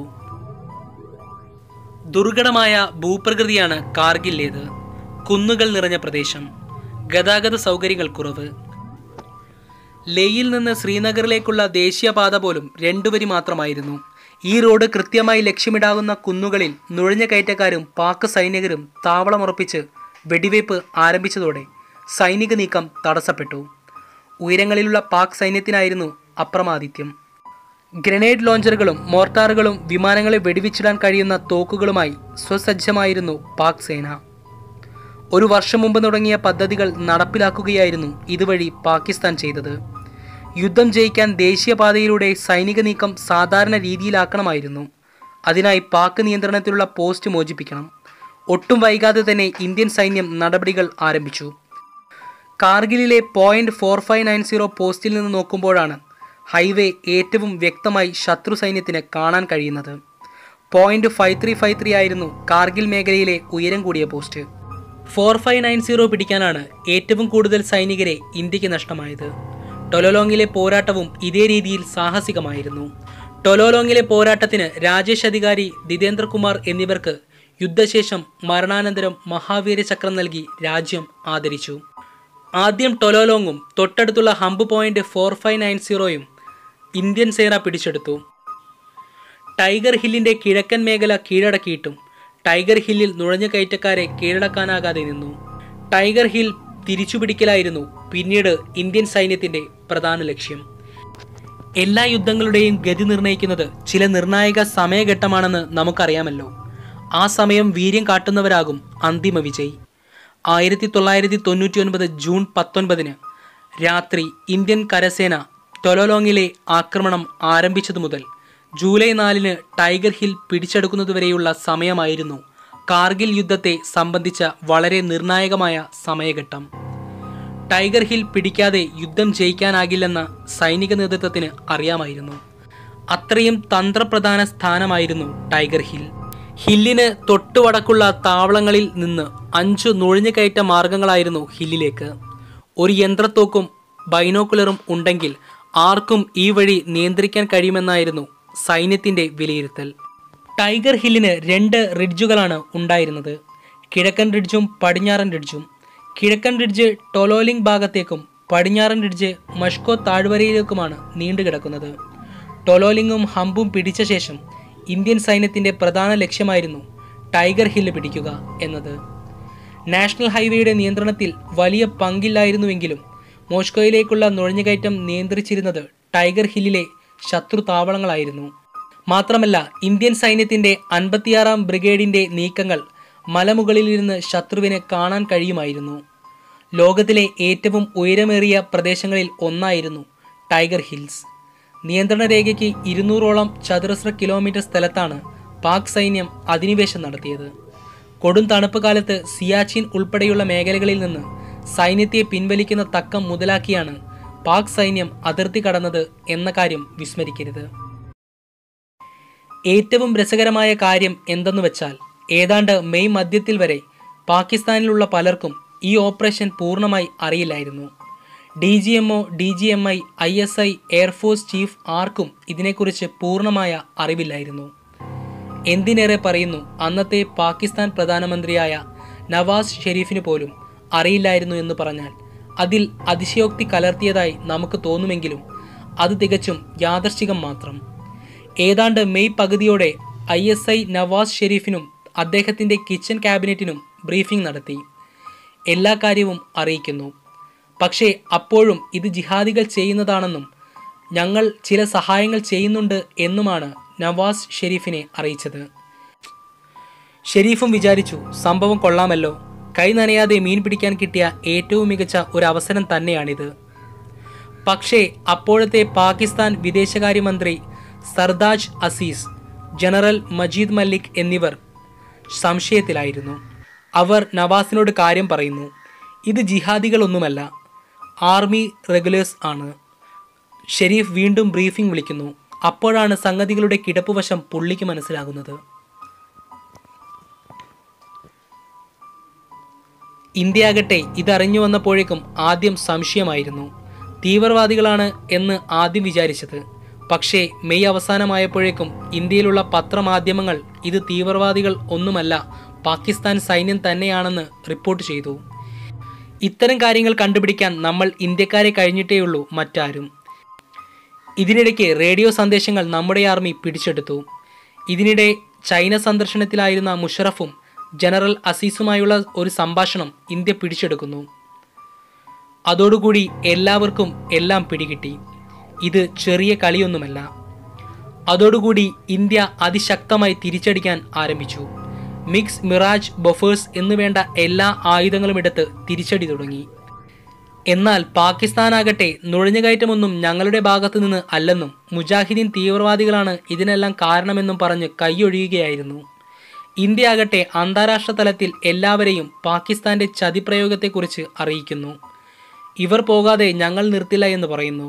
ദുർഘടമായ ഭൂപ്രകൃതിയാണ് കാർഗിലേത് കുന്നുകൾ നിറഞ്ഞ പ്രദേശം ഗതാഗത സൗകര്യങ്ങൾ കുറവ് ലേയിൽ നിന്ന് ശ്രീനഗറിലേക്കുള്ള ദേശീയപാത പോലും രണ്ടു വരി മാത്രമായിരുന്നു ഈ റോഡ് കൃത്യമായി ലക്ഷ്യമിടാവുന്ന കുന്നുകളിൽ നുഴഞ്ഞ കയറ്റക്കാരും പാക് സൈനികരും താവളമുറപ്പിച്ച് വെടിവയ്പ് ആരംഭിച്ചതോടെ സൈനിക നീക്കം തടസ്സപ്പെട്ടു ഉയരങ്ങളിലുള്ള പാക് സൈന്യത്തിനായിരുന്നു അപ്രമാദിത്യം ഗ്രനേഡ് ലോഞ്ചറുകളും മോർട്ടാറുകളും വിമാനങ്ങളെ വെടിവെച്ചിടാൻ കഴിയുന്ന തോക്കുകളുമായി സ്വസജ്ജമായിരുന്നു പാക് സേന ഒരു വർഷം മുമ്പ് തുടങ്ങിയ പദ്ധതികൾ നടപ്പിലാക്കുകയായിരുന്നു ഇതുവഴി പാകിസ്ഥാൻ ചെയ്തത് യുദ്ധം ജയിക്കാൻ ദേശീയപാതയിലൂടെ സൈനിക നീക്കം സാധാരണ രീതിയിലാക്കണമായിരുന്നു അതിനായി പാക് നിയന്ത്രണത്തിലുള്ള പോസ്റ്റ് മോചിപ്പിക്കണം ഒട്ടും വൈകാതെ തന്നെ ഇന്ത്യൻ സൈന്യം നടപടികൾ ആരംഭിച്ചു കാർഗിലിലെ point four five nine zero പോസ്റ്റിൽ നിന്ന് നോക്കുമ്പോഴാണ് ഹൈവേ ഏറ്റവും വ്യക്തമായി ശത്രു സൈന്യത്തിന് കാണാൻ കഴിയുന്നത് point five three five three ആയിരുന്നു കാർഗിൽ മേഖലയിലെ ഉയരം കൂടിയ post four five nine zero പിടിക്കാനാണ് ഏറ്റവും കൂടുതൽ സൈനികരെ ഇന്ത്യക്ക് നഷ്ടമായത് ടൊലോലോങ്ങിലെ പോരാട്ടവും ഇതേ രീതിയിൽ സാഹസികമായിരുന്നു ടൊലോലോങ്ങിലെ പോരാട്ടത്തിന് രാജേഷ് അധികാരി ദിതേന്ദ്രകുമാർ എന്നിവർക്ക് യുദ്ധശേഷം മരണാനന്തരം മഹാവീര ചക്രം നൽകി രാജ്യം ആദരിച്ചു ആദ്യം ടൊലോലോങ്ങും തൊട്ടടുത്തുള്ള hump point four five nine സീറോയും ഇന്ത്യൻ സേന പിടിച്ചെടുത്തു ടൈഗർ ഹില്ലിന്റെ കിഴക്കൻ മേഖല കീഴടക്കിയിട്ടും ടൈഗർ ഹില്ലിൽ നുഴഞ്ഞു കയറ്റക്കാരെ കീഴടക്കാനാകാതെ നിന്നു ടൈഗർ ഹിൽ തിരിച്ചുപിടിക്കലായിരുന്നു പിന്നീട് ഇന്ത്യൻ സൈന്യത്തിന്റെ പ്രധാന ലക്ഷ്യം എല്ലാ യുദ്ധങ്ങളുടെയും ഗതി നിർണ്ണയിക്കുന്നത് ചില നിർണായക സമയഘട്ടമാണെന്ന് നമുക്കറിയാമല്ലോ ആ സമയം വീര്യം കാട്ടുന്നവരാകും അന്തിമ വിജയ് ആയിരത്തി തൊള്ളായിരത്തി തൊണ്ണൂറ്റി ഒൻപത് ജൂൺ പത്തൊൻപതിന് രാത്രി ഇന്ത്യൻ കരസേന ടൊലോലോങ്ങിലെ ആക്രമണം ആരംഭിച്ചതു മുതൽ ജൂലൈ നാലിന് ടൈഗർ ഹിൽ പിടിച്ചെടുക്കുന്നതുവരെയുള്ള സമയമായിരുന്നു കാർഗിൽ യുദ്ധത്തെ സംബന്ധിച്ച വളരെ നിർണായകമായ സമയഘട്ടം ടൈഗർ ഹിൽ പിടിക്കാതെ യുദ്ധം ജയിക്കാനാകില്ലെന്ന സൈനിക നേതൃത്വത്തിന് അറിയാമായിരുന്നു അത്രയും തന്ത്രപ്രധാന സ്ഥാനമായിരുന്നു ടൈഗർ ഹിൽ ഹില്ലിന് തൊട്ടുവടക്കുള്ള താവളങ്ങളിൽ നിന്ന് അഞ്ചു നുഴഞ്ഞുകയറ്റ മാർഗങ്ങളായിരുന്നു ഹില്ലിലേക്ക് ഒരു യന്ത്രത്തോക്കും ബൈനോക്കുലറും ഉണ്ടെങ്കിൽ ആർക്കും ഈ വഴി നിയന്ത്രിക്കാൻ കഴിയുമെന്നായിരുന്നു സൈന്യത്തിന്റെ വിലയിരുത്തൽ ടൈഗർ ഹില്ലിന് രണ്ട് റിഡ്ജുകളാണ് ഉണ്ടായിരുന്നത് കിഴക്കൻ റിഡ്ജും പടിഞ്ഞാറൻ റിഡ്ജും കിഴക്കൻ റിഡ്ജ് ടൊലോലിംഗ് ഭാഗത്തേക്കും പടിഞ്ഞാറൻ റിഡ്ജ് മഷ്കോ താഴ്വരയിലേക്കുമാണ് നീണ്ടുകിടക്കുന്നത് ടൊലോലിംഗും ഹമ്പും പിടിച്ച ശേഷം ഇന്ത്യൻ സൈന്യത്തിന്റെ പ്രധാന ലക്ഷ്യമായിരുന്നു ടൈഗർ ഹില്ല് പിടിക്കുക എന്നത് നാഷണൽ ഹൈവേയുടെ നിയന്ത്രണത്തിൽ വലിയ പങ്കില്ലായിരുന്നുവെങ്കിലും മോസ്കോയിലേക്കുള്ള നുഴഞ്ഞുകയറ്റം നിയന്ത്രിച്ചിരുന്നത് ടൈഗർ ഹില്ലിലെ ശത്രു താവളങ്ങളായിരുന്നു മാത്രമല്ല ഇന്ത്യൻ സൈന്യത്തിന്റെ അൻപത്തിയാറാം ബ്രിഗേഡിന്റെ നീക്കങ്ങൾ മലമുകളിലിരുന്ന് ശത്രുവിനെ കാണാൻ കഴിയുമായിരുന്നു ലോകത്തിലെ ഏറ്റവും ഉയരമേറിയ പ്രദേശങ്ങളിൽ ഒന്നായിരുന്നു ടൈഗർ ഹിൽസ് നിയന്ത്രണ രേഖയ്ക്ക് ഇരുന്നൂറോളം ചതുരശ്ര കിലോമീറ്റർ സ്ഥലത്താണ് പാക് സൈന്യം അധിനിവേശം നടത്തിയത് കൊടും തണുപ്പ് കാലത്ത് സിയാച്ചിൻ ഉൾപ്പെടെയുള്ള മേഖലകളിൽ നിന്ന് സൈന്യത്തെ പിൻവലിക്കുന്ന തക്കം മുതലാക്കിയാണ് പാക് സൈന്യം അതിർത്തി കടന്നത് എന്ന കാര്യം വിസ്മരിക്കരുത് ഏറ്റവും രസകരമായ കാര്യം എന്തെന്ന് വെച്ചാൽ ഏതാണ്ട് മെയ് മധ്യത്തിൽ വരെ പാകിസ്ഥാനിലുള്ള പലർക്കും ഈ ഓപ്പറേഷൻ പൂർണ്ണമായി അറിയില്ലായിരുന്നു D G M O D G M I I S I air force chief ആർക്കും ഇതിനെക്കുറിച്ച് പൂർണ്ണമായ അറിവില്ലായിരുന്നു എന്തിനേറെ പറയുന്നു അന്നത്തെ പാകിസ്ഥാൻ പ്രധാനമന്ത്രിയായ നവാസ് ഷെരീഫിന് പോലും അറിയില്ലായിരുന്നു എന്ന് പറഞ്ഞാൽ അതിൽ അതിശയോക്തി കലർത്തിയതായി നമുക്ക് തോന്നുമെങ്കിലും അത് തികച്ചും യാദർശികം മാത്രം ഏതാണ്ട് മെയ് പകുതിയോടെ ഐ എസ് ഐ നവാസ് ഷെരീഫിനും അദ്ദേഹത്തിൻ്റെ കിച്ചൺ ക്യാബിനറ്റിനും ബ്രീഫിംഗ് നടത്തി എല്ലാ കാര്യവും അറിയിക്കുന്നു പക്ഷേ അപ്പോഴും ഇത് ജിഹാദികൾ ചെയ്യുന്നതാണെന്നും ഞങ്ങൾ ചില സഹായങ്ങൾ ചെയ്യുന്നുണ്ട് എന്നുമാണ് നവാസ് ഷെരീഫിനെ അറിയിച്ചത് ഷെരീഫും വിചാരിച്ചു സംഭവം കൊള്ളാമല്ലോ കൈ നനയാതെ മീൻ പിടിക്കാൻ കിട്ടിയ ഏറ്റവും മികച്ച ഒരു അവസരം തന്നെയാണിത് പക്ഷേ അപ്പോഴത്തെ പാകിസ്ഥാൻ വിദേശകാര്യമന്ത്രി സർദാജ് അസീസ് ജനറൽ മജീദ് മല്ലിക് എന്നിവർ സംശയത്തിലായിരുന്നു അവർ നവാസിനോട് കാര്യം പറയുന്നു ഇത് ജിഹാദികളൊന്നുമല്ല ആർമി റെഗുലേഴ്സ് ആണ് ഷെരീഫ് വീണ്ടും ബ്രീഫിംഗ് വിളിക്കുന്നു അപ്പോഴാണ് സംഗതികളുടെ കിടപ്പുവശം പുള്ളിക്ക് മനസ്സിലാകുന്നത് ഇന്ത്യയാകട്ടെ ഇതറിഞ്ഞു വന്നപ്പോഴേക്കും ആദ്യം സംശയമായിരുന്നു തീവ്രവാദികളാണ് എന്ന് ആദ്യം വിചാരിച്ചത് പക്ഷേ മെയ് അവസാനമായപ്പോഴേക്കും ഇന്ത്യയിലുള്ള പത്രമാധ്യമങ്ങൾ ഇത് തീവ്രവാദികൾ ഒന്നുമല്ല പാകിസ്ഥാൻ സൈന്യം തന്നെയാണെന്ന് റിപ്പോർട്ട് ചെയ്തു ഇത്തരം കാര്യങ്ങൾ കണ്ടുപിടിക്കാൻ നമ്മൾ ഇന്ത്യക്കാരെ കഴിഞ്ഞിട്ടേയുള്ളൂ മറ്റാരും ഇതിനിടയ്ക്ക് റേഡിയോ സന്ദേശങ്ങൾ നമ്മുടെ ആർമി പിടിച്ചെടുത്തു ഇതിനിടെ ചൈന സന്ദർശനത്തിലായിരുന്ന മുഷറഫും ജനറൽ അസീസുമായുള്ള ഒരു സംഭാഷണം ഇന്ത്യ പിടിച്ചെടുക്കുന്നു അതോടുകൂടി എല്ലാവർക്കും എല്ലാം പിടികിട്ടി ഇത് ചെറിയ കളിയൊന്നുമല്ല അതോടുകൂടി ഇന്ത്യ അതിശക്തമായി തിരിച്ചടിക്കാൻ ആരംഭിച്ചു മിക്സ് മിറാജ് ബൊഫേഴ്സ് എന്നുവേണ്ട എല്ലാ ആയുധങ്ങളും എടുത്ത് തിരിച്ചടി തുടങ്ങി എന്നാൽ പാകിസ്ഥാനാകട്ടെ നുഴഞ്ഞുകയറ്റമൊന്നും ഞങ്ങളുടെ ഭാഗത്തു നിന്ന് അല്ലെന്നും മുജാഹിദീൻ തീവ്രവാദികളാണ് ഇതിനെല്ലാം കാരണമെന്നും പറഞ്ഞ് കൈയൊഴിയുകയായിരുന്നു ഇന്ത്യ ആകട്ടെ അന്താരാഷ്ട്ര തലത്തിൽ എല്ലാവരെയും പാകിസ്ഥാന്റെ ചതിപ്രയോഗത്തെക്കുറിച്ച് അറിയിക്കുന്നു ഇവർ പോകാതെ ഞങ്ങൾ നിർത്തില്ല എന്ന് പറയുന്നു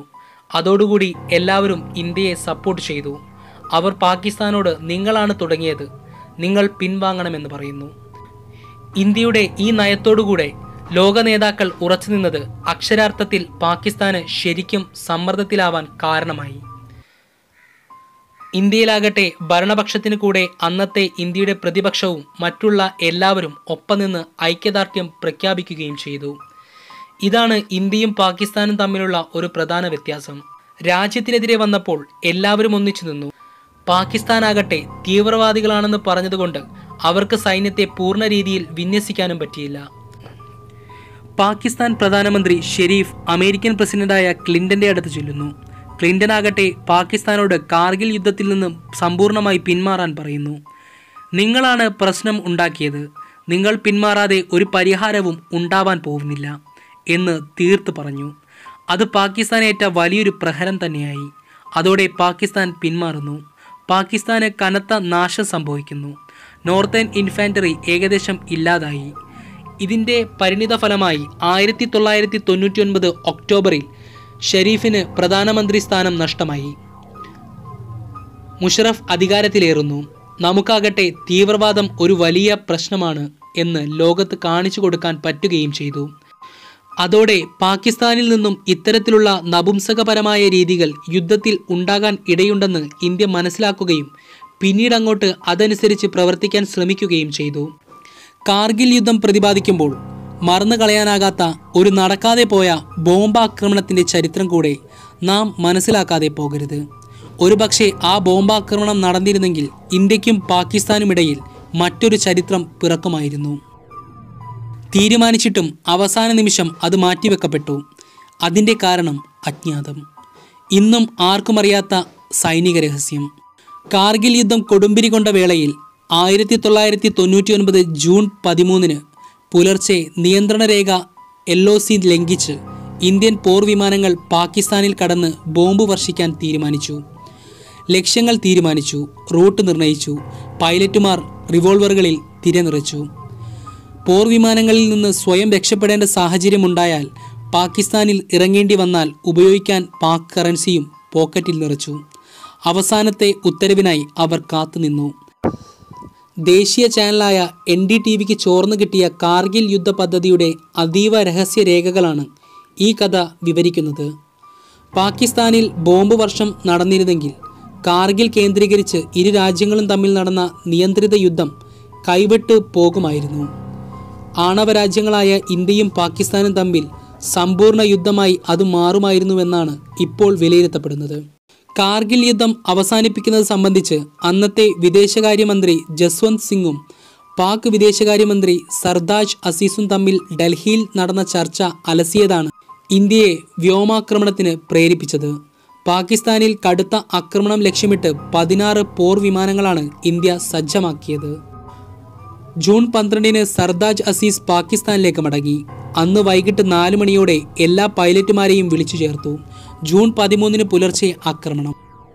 അതോടുകൂടി എല്ലാവരും ഇന്ത്യയെ സപ്പോർട്ട് ചെയ്തു അവർ പാകിസ്ഥാനോട് നിങ്ങളാണ് തുടങ്ങിയത് നിങ്ങൾ പിൻവാങ്ങണമെന്ന് പറയുന്നു ഇന്ത്യയുടെ ഈ നയത്തോടുകൂടെ ലോക നേതാക്കൾ ഉറച്ചു നിന്നത് അക്ഷരാർത്ഥത്തിൽ പാകിസ്ഥാന് ശരിക്കും സമ്മർദ്ദത്തിലാവാൻ കാരണമായി ഇന്ത്യയിലാകട്ടെ ഭരണപക്ഷത്തിന് കൂടെ അന്നത്തെ ഇന്ത്യയുടെ പ്രതിപക്ഷവും മറ്റുള്ള എല്ലാവരും ഒപ്പം നിന്ന് ഐക്യദാർഢ്യം പ്രഖ്യാപിക്കുകയും ചെയ്തു ഇതാണ് ഇന്ത്യയും പാകിസ്ഥാനും തമ്മിലുള്ള ഒരു പ്രധാന വ്യത്യാസം രാജ്യത്തിനെതിരെ വന്നപ്പോൾ എല്ലാവരും ഒന്നിച്ചു നിന്നു പാകിസ്ഥാനാകട്ടെ തീവ്രവാദികളാണെന്ന് പറഞ്ഞതുകൊണ്ട് അവർക്ക് സൈന്യത്തെ പൂർണ്ണ രീതിയിൽ വിന്യസിക്കാനും പറ്റിയില്ല പാകിസ്ഥാൻ പ്രധാനമന്ത്രി ഷെരീഫ് അമേരിക്കൻ പ്രസിഡന്റായ ക്ലിന്റന്റെ അടുത്ത് ചെല്ലുന്നു ക്ലിന്റൺ ആകട്ടെ പാകിസ്ഥാനോട് കാർഗിൽ യുദ്ധത്തിൽ നിന്നും സമ്പൂർണ്ണമായി പിന്മാറാൻ പറയുന്നു നിങ്ങളാണ് പ്രശ്നം ഉണ്ടാക്കിയത് നിങ്ങൾ പിന്മാറാതെ ഒരു പരിഹാരവും ഉണ്ടാവാൻ പോകുന്നില്ല എന്ന് തീർത്ത് പറഞ്ഞു അത് പാകിസ്ഥാനേറ്റ വലിയൊരു പ്രഹരം തന്നെയായി അതോടെ പാകിസ്ഥാൻ പിന്മാറുന്നു പാകിസ്ഥാന് കനത്ത നാശം സംഭവിക്കുന്നു നോർത്തേൺ ഇൻഫാൻറ്ററി ഏകദേശം ഇല്ലാതായി ഇതിൻ്റെ പരിണിത ഫലമായി ആയിരത്തി തൊള്ളായിരത്തി തൊണ്ണൂറ്റി ഒൻപത് ഒക്ടോബറിൽ ഷെരീഫിന് പ്രധാനമന്ത്രി സ്ഥാനം നഷ്ടമായി മുഷറഫ് അധികാരത്തിലേറുന്നു നമുക്കാകട്ടെ തീവ്രവാദം ഒരു വലിയ പ്രശ്നമാണ് എന്ന് ലോകത്ത് കാണിച്ചു കൊടുക്കാൻ പറ്റുകയും ചെയ്തു അതോടെ പാകിസ്ഥാനിൽ നിന്നും ഇത്തരത്തിലുള്ള നപുംസകപരമായ രീതികൾ യുദ്ധത്തിൽ ഉണ്ടാകാൻ ഇടയുണ്ടെന്ന് ഇന്ത്യ മനസ്സിലാക്കുകയും പിന്നീട് അങ്ങോട്ട് അതനുസരിച്ച് പ്രവർത്തിക്കാൻ ശ്രമിക്കുകയും ചെയ്തു കാർഗിൽ യുദ്ധം പ്രതിപാദിക്കുമ്പോൾ മറന്നു കളയാനാകാത്ത ഒരു നടക്കാതെ പോയ ബോംബാക്രമണത്തിൻ്റെ ചരിത്രം കൂടെ നാം മനസ്സിലാക്കാതെ പോകരുത് ഒരുപക്ഷെ ആ ബോംബാക്രമണം നടന്നിരുന്നെങ്കിൽ ഇന്ത്യക്കും പാകിസ്ഥാനുമിടയിൽ മറ്റൊരു ചരിത്രം പിറക്കുമായിരുന്നു തീരുമാനിച്ചിട്ടും അവസാന നിമിഷം അത് മാറ്റിവെക്കപ്പെട്ടു അതിൻ്റെ കാരണം അജ്ഞാതം ഇന്നും ആർക്കും അറിയാത്ത സൈനിക രഹസ്യം കാർഗിൽ യുദ്ധം കൊടുമ്പിരി കൊണ്ട വേളയിൽ ആയിരത്തി തൊള്ളായിരത്തി തൊണ്ണൂറ്റി ഒൻപത് ജൂൺ പതിമൂന്നിന് പുലർച്ചെ നിയന്ത്രണ രേഖ എൽ ഒ സി ലംഘിച്ച് ഇന്ത്യൻ പോർ വിമാനങ്ങൾ പാകിസ്ഥാനിൽ കടന്ന് ബോംബ് വർഷിക്കാൻ തീരുമാനിച്ചു ലക്ഷ്യങ്ങൾ തീരുമാനിച്ചു റൂട്ട് നിർണയിച്ചു പൈലറ്റുമാർ റിവോൾവറുകളിൽ തിരനിറച്ചു പോർ വിമാനങ്ങളിൽ നിന്ന് സ്വയം രക്ഷപ്പെടേണ്ട സാഹചര്യമുണ്ടായാൽ പാകിസ്ഥാനിൽ ഇറങ്ങേണ്ടി വന്നാൽ ഉപയോഗിക്കാൻ പാക് കറൻസിയും പോക്കറ്റിൽ നിറച്ചു അവസാനത്തെ ഉത്തരവിനായി അവർ കാത്തുനിന്നു ദേശീയ ചാനലായ എൻ ഡി ടി വിക്ക് ചോർന്നു കിട്ടിയ കാർഗിൽ യുദ്ധ പദ്ധതിയുടെ അതീവ രഹസ്യ രേഖകളാണ് ഈ കഥ വിവരിക്കുന്നത് പാകിസ്ഥാനിൽ ബോംബ് വർഷം നടന്നിരുന്നെങ്കിൽ കാർഗിൽ കേന്ദ്രീകരിച്ച് ഇരു രാജ്യങ്ങളും തമ്മിൽ നടന്ന നിയന്ത്രിത യുദ്ധം കൈവിട്ട് പോകുമായിരുന്നു ആണവ രാജ്യങ്ങളായ ഇന്ത്യയും പാകിസ്ഥാനും തമ്മിൽ സമ്പൂർണ്ണ യുദ്ധമായി അത് മാറുമായിരുന്നുവെന്നാണ് ഇപ്പോൾ വിലയിരുത്തപ്പെടുന്നത് കാർഗിൽ യുദ്ധം അവസാനിപ്പിക്കുന്നത് സംബന്ധിച്ച് അന്നത്തെ വിദേശകാര്യമന്ത്രി ജസ്വന്ത് സിംഗും പാക് വിദേശകാര്യമന്ത്രി സർദാജ് അസീസും തമ്മിൽ ഡൽഹിയിൽ നടന്ന ചർച്ച അലസിയതാണ് ഇന്ത്യയെ വ്യോമാക്രമണത്തിന് പ്രേരിപ്പിച്ചത് പാകിസ്ഥാനിൽ കടുത്ത ആക്രമണം ലക്ഷ്യമിട്ട് പതിനാറ് പോർ വിമാനങ്ങളാണ് ഇന്ത്യ സജ്ജമാക്കിയത് ജൂൺ പന്ത്രണ്ടിന് സർദാജ് അസീസ് പാകിസ്ഥാനിലേക്ക് മടങ്ങി അന്ന് വൈകിട്ട് നാല് മണിയോടെ എല്ലാ പൈലറ്റുമാരെയും വിളിച്ചു ചേർത്തു ജൂൺ പതിമൂന്നിന് പുലർച്ചെ ആക്രമണം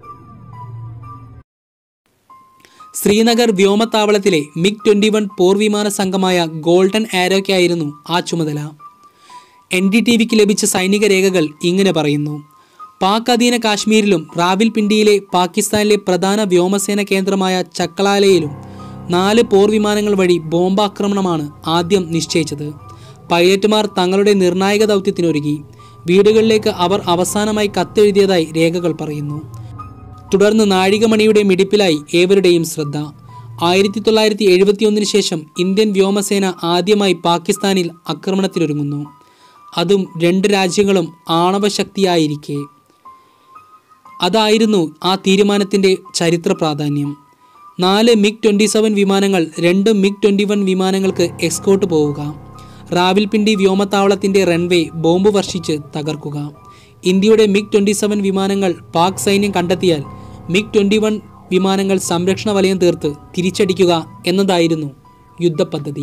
ശ്രീനഗർ വ്യോമത്താവളത്തിലെ മിഗ് ട്വൻ്റി വൺ പോർ വിമാന സംഘമായ ഗോൾഡൻ ആരോയ്ക്കായിരുന്നു ആ ചുമതല എൻ ഡി ടി വിക്ക് ലഭിച്ച സൈനിക രേഖകൾ ഇങ്ങനെ പറയുന്നു പാക് അധീന കാശ്മീരിലും റാവിൽപിണ്ടിയിലെ പാകിസ്ഥാനിലെ പ്രധാന വ്യോമസേന കേന്ദ്രമായ ചക്ലാലയിലും നാല് പോർ വിമാനങ്ങൾ വഴി ബോംബാക്രമണമാണ് ആദ്യം നിശ്ചയിച്ചത് പൈലറ്റുമാർ തങ്ങളുടെ നിർണായക ദൗത്യത്തിനൊരുങ്ങി വീടുകളിലേക്ക് അവർ അവസാനമായി കത്തെഴുതിയതായി രേഖകൾ പറയുന്നു തുടർന്ന് നാഴികമണിയുടെ മിടിപ്പിലായി ഏവരുടെയും ശ്രദ്ധ ആയിരത്തി തൊള്ളായിരത്തി എഴുപത്തിയൊന്നിന് ശേഷം ഇന്ത്യൻ വ്യോമസേന ആദ്യമായി പാകിസ്ഥാനിൽ ആക്രമണത്തിനൊരുങ്ങുന്നു അതും രണ്ട് രാജ്യങ്ങളും ആണവശക്തിയായിരിക്കെ അതായിരുന്നു ആ തീരുമാനത്തിൻ്റെ ചരിത്ര പ്രാധാന്യം നാല് മിഗ് ട്വൻ്റി സെവൻ വിമാനങ്ങൾ രണ്ട് മിഗ് ട്വൻ്റി വൺ വിമാനങ്ങൾക്ക് എക്സ്കോട്ട് പോവുക റാവിൽപിണ്ടി വ്യോമത്താവളത്തിൻ്റെ റൺവേ ബോംബ് വർഷിച്ച് തകർക്കുക ഇന്ത്യയുടെ മിഗ് ട്വൻ്റി സെവൻ വിമാനങ്ങൾ പാക് സൈന്യം കണ്ടെത്തിയാൽ മിഗ് ട്വൻ്റി വൺ വിമാനങ്ങൾ സംരക്ഷണ വലയം തീർത്ത് തിരിച്ചടിക്കുക എന്നതായിരുന്നു യുദ്ധപദ്ധതി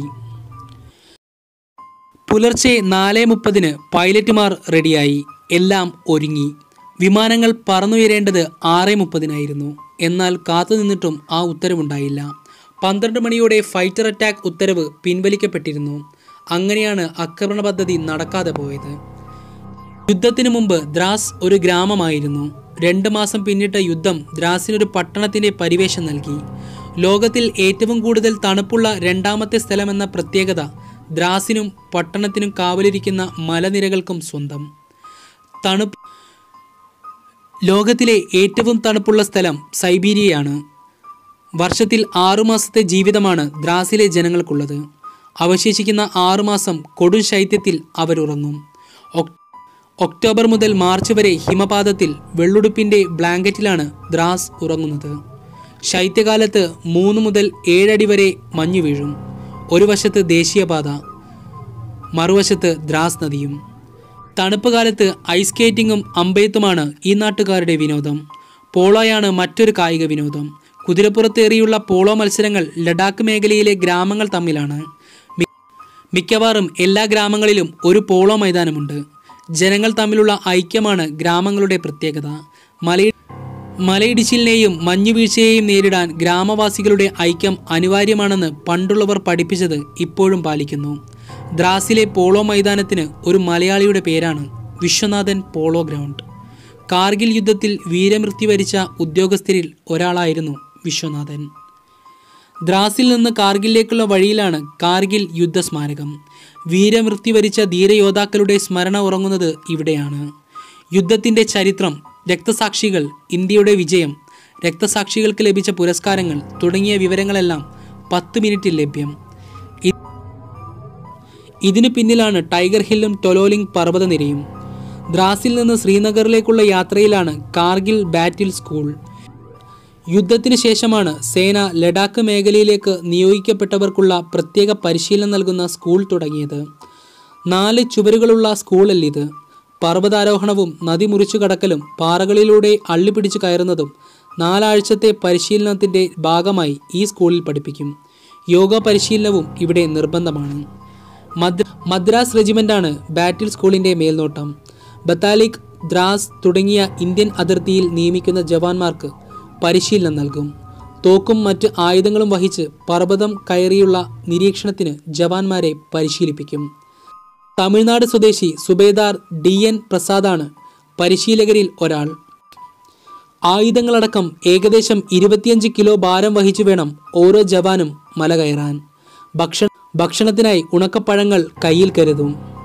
പുലർച്ചെ നാല് മുപ്പതിന് പൈലറ്റുമാർ റെഡിയായി എല്ലാം ഒരുങ്ങി വിമാനങ്ങൾ പറന്നുയരേണ്ടത് ആറ് മുപ്പതിനായിരുന്നു എന്നാൽ കാത്തുനിന്നിട്ടും ആ ഉത്തരവുണ്ടായില്ല പന്ത്രണ്ട് മണിയോടെ ഫൈറ്റർ അറ്റാക്ക് ഉത്തരവ് പിൻവലിക്കപ്പെട്ടിരുന്നു അങ്ങനെയാണ് ആക്രമണ പദ്ധതി നടക്കാതെ പോയത് യുദ്ധത്തിനു മുമ്പ് ദ്രാസ് ഒരു ഗ്രാമമായിരുന്നു രണ്ട് മാസം പിന്നിട്ട യുദ്ധം ദ്രാസിനൊരു പട്ടണത്തിന്റെ പരിവേഷം നൽകി ലോകത്തിൽ ഏറ്റവും കൂടുതൽ തണുപ്പുള്ള രണ്ടാമത്തെ സ്ഥലമെന്ന പ്രത്യേകത ദ്രാസിനും പട്ടണത്തിനും കാവലിരിക്കുന്ന മലനിരകൾക്കും സ്വന്തം തണുപ്പ് ലോകത്തിലെ ഏറ്റവും തണുപ്പുള്ള സ്ഥലം സൈബീരിയയാണ് വർഷത്തിൽ ആറുമാസത്തെ ജീവിതമാണ് ദ്രാസിലെ ജനങ്ങൾക്കുള്ളത് അവശേഷിക്കുന്ന ആറുമാസം കൊടും ശൈത്യത്തിൽ അവരുറങ്ങും ഒക്- ഒക്ടോബർ മുതൽ മാർച്ച് വരെ ഹിമപാതത്തിൽ വെള്ളുടുപ്പിൻ്റെ ബ്ലാങ്കറ്റിലാണ് ദ്രാസ് ഉറങ്ങുന്നത് ശൈത്യകാലത്ത് മൂന്ന് മുതൽ ഏഴടി വരെ മഞ്ഞു വീഴും ഒരു വശത്ത് ദേശീയപാത മറുവശത്ത് ദ്രാസ് നദിയും തണുപ്പ് കാലത്ത് ഐസ് സ്കേറ്റിങ്ങും അമ്പെയ്ത്തുമാണ് ഈ നാട്ടുകാരുടെ വിനോദം പോളോയാണ് മറ്റൊരു കായിക വിനോദം കുതിരപ്പുറത്തേറിയുള്ള പോളോ മത്സരങ്ങൾ ലഡാക്ക് മേഖലയിലെ ഗ്രാമങ്ങൾ തമ്മിലാണ് മി- മിക്കവാറും എല്ലാ ഗ്രാമങ്ങളിലും ഒരു പോളോ മൈതാനമുണ്ട് ജനങ്ങൾ തമ്മിലുള്ള ഐക്യമാണ് ഗ്രാമങ്ങളുടെ പ്രത്യേകത മലയി മലയിടിച്ചിലിനെയും മഞ്ഞുവീഴ്ചയെയും നേരിടാൻ ഗ്രാമവാസികളുടെ ഐക്യം അനിവാര്യമാണെന്ന് പണ്ടുള്ളവർ പഠിപ്പിച്ചത് ഇപ്പോഴും പാലിക്കുന്നു ദ്രാസിലെ പോളോ മൈതാനത്തിന് ഒരു മലയാളിയുടെ പേരാണ് വിശ്വനാഥൻ പോളോ ഗ്രൗണ്ട് കാർഗിൽ യുദ്ധത്തിൽ വീരമൃത്യു വരിച്ച ഉദ്യോഗസ്ഥരിൽ ഒരാളായിരുന്നു വിശ്വനാഥൻ ദ്രാസിൽ നിന്ന് കാർഗിലിലേക്കുള്ള വഴിയിലാണ് കാർഗിൽ യുദ്ധസ്മാരകം വീരമൃത്യു വരിച്ച ധീരയോദ്ധാക്കളുടെ സ്മരണ ഉറങ്ങുന്നത് ഇവിടെയാണ് യുദ്ധത്തിൻ്റെ ചരിത്രം രക്തസാക്ഷികൾ ഇന്ത്യയുടെ വിജയം രക്തസാക്ഷികൾക്ക് ലഭിച്ച പുരസ്കാരങ്ങൾ തുടങ്ങിയ വിവരങ്ങളെല്ലാം പത്ത് മിനിറ്റിൽ ലഭ്യം ഇ- ഇതിന് പിന്നിലാണ് ടൈഗർ ഹില്ലും ടൊലോലിംഗ് പർവ്വതനിരയും ദ്രാസിൽ നിന്ന് ശ്രീനഗറിലേക്കുള്ള യാത്രയിലാണ് കാർഗിൽ ബാറ്റിൽ സ്കൂൾ യുദ്ധത്തിന് ശേഷമാണ് സേന ലഡാക്ക് മേഖലയിലേക്ക് നിയോഗിക്കപ്പെട്ടവർക്കുള്ള പ്രത്യേക പരിശീലനം നൽകുന്ന സ്കൂൾ തുടങ്ങിയത് നാല് ചുവരുകളുള്ള സ്കൂളല്ലിത് പർവ്വതാരോഹണവും നദി മുറിച്ചു കടക്കലും പാറകളിലൂടെ അള്ളിപ്പിടിച്ചു കയറുന്നതും നാലാഴ്ചത്തെ പരിശീലനത്തിൻ്റെ ഭാഗമായി ഈ സ്കൂളിൽ പഠിപ്പിക്കും യോഗ പരിശീലനവും ഇവിടെ നിർബന്ധമാണ് മദ്ര മദ്രാസ് റെജിമെൻ്റാണ് ബാറ്റിൽ സ്കൂളിൻ്റെ മേൽനോട്ടം ബത്താലിക് ദ്രാസ് തുടങ്ങിയ ഇന്ത്യൻ അതിർത്തിയിൽ നിയമിക്കുന്ന ജവാന്മാർക്ക് പരിശീലനം നൽകും തോക്കും മറ്റ് ആയുധങ്ങളും വഹിച്ച് പർവ്വതം കയറിയുള്ള നിരീക്ഷണത്തിന് ജവാന്മാരെ പരിശീലിപ്പിക്കും തമിഴ്നാട് സ്വദേശി സുബേദാർ ഡി എൻ പ്രസാദാണ് പരിശീലകരിൽ ഒരാൾ ആയുധങ്ങളടക്കം ഏകദേശം ഇരുപത്തിയഞ്ച് കിലോ ഭാരം വഹിച്ചു വേണം ഓരോ ജവാനും മല കയറാൻ ഭക്ഷണ ഭക്ഷണത്തിനായി ഉണക്കപ്പഴങ്ങൾ കയ്യിൽ കരുതും